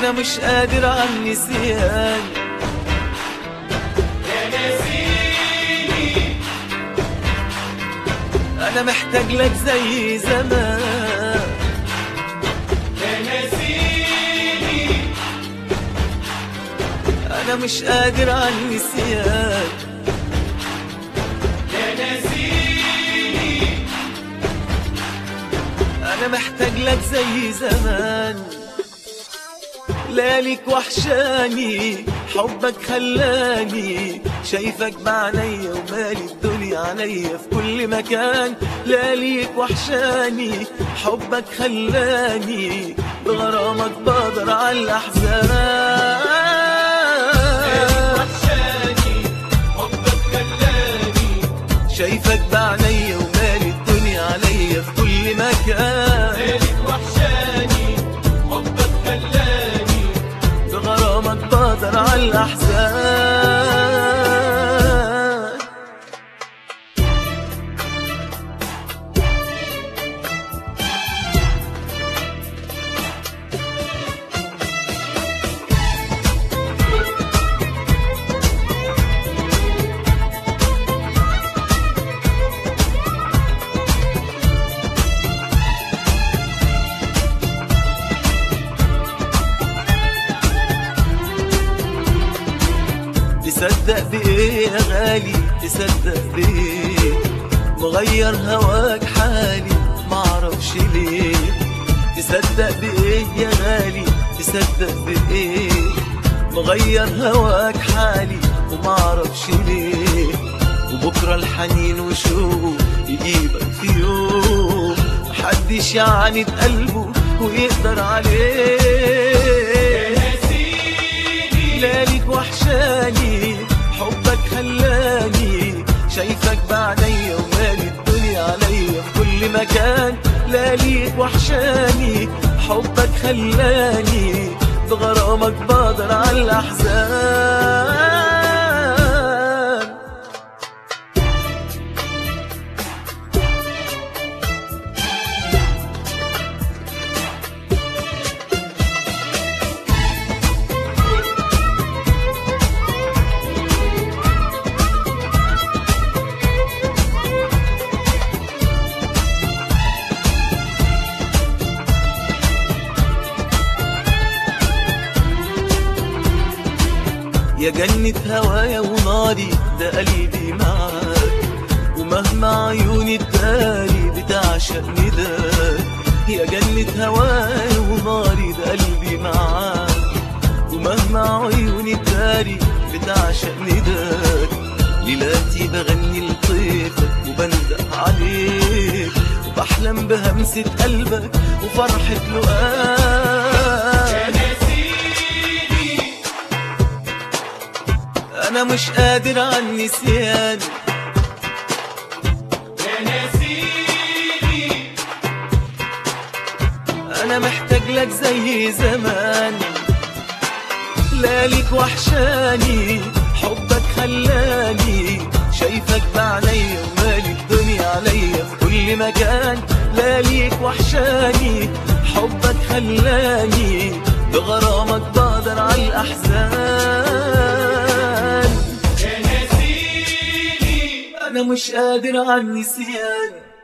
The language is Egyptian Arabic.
انا مش قادر على النسيان يا ناسيني انا محتاج لك زي زمان يا ناسيني انا مش قادر على النسيان يا ناسيني انا محتاج لك زي زمان لياليك وحشاني حبك خلاني شايفك بعينيا ومالي الدنيا عليا في كل مكان لياليك وحشاني حبك خلاني بغرامك بقدر على الاحزان وحشاني حبك خلاني شايفك بعينيا ومالي الدنيا عليا في كل مكان ليلك وحشاني حبك خلاني بغرامك بقدر على الأحزان تصدق بإيه يا غالي تصدق بإيه مغير هواك حالي معرفش ليه تصدق بإيه يا غالي تصدق بإيه مغير هواك حالي ومعرفش ليه وبكرة الحنين وشوق يجيبك في يوم محدش يعاند قلبه ويقدر يا عليه ناسيني لياليك وحشاني حبك خلاني شايفك بعينيا ومالي الدنيا عليا في كل مكان لياليك وحشاني حبك خلاني بغرامك بقدر على الأحزان يا جنة هوايا وناري ده قلبي معاك ومهما عيوني الداري بتعشق نداك يا جنة هوايا وناري ده قلبي معاك ومهما عيوني الداري بتعشق نداك ليلاتي بغني لطيفك وبندق عليك وبحلم بهمسة قلبك وفرحة يا لقاك ناسيني انا مش قادر على النسيان يا ناسيني انا محتاج لك زي زمان لياليك وحشاني حبك خلاني شايفك بعينيا ومالي الدنيا عليا في كل مكان لياليك وحشاني حبك خلاني بغرامك بقدر على الاحزان يا ناسيني انا مش قادر على النسيان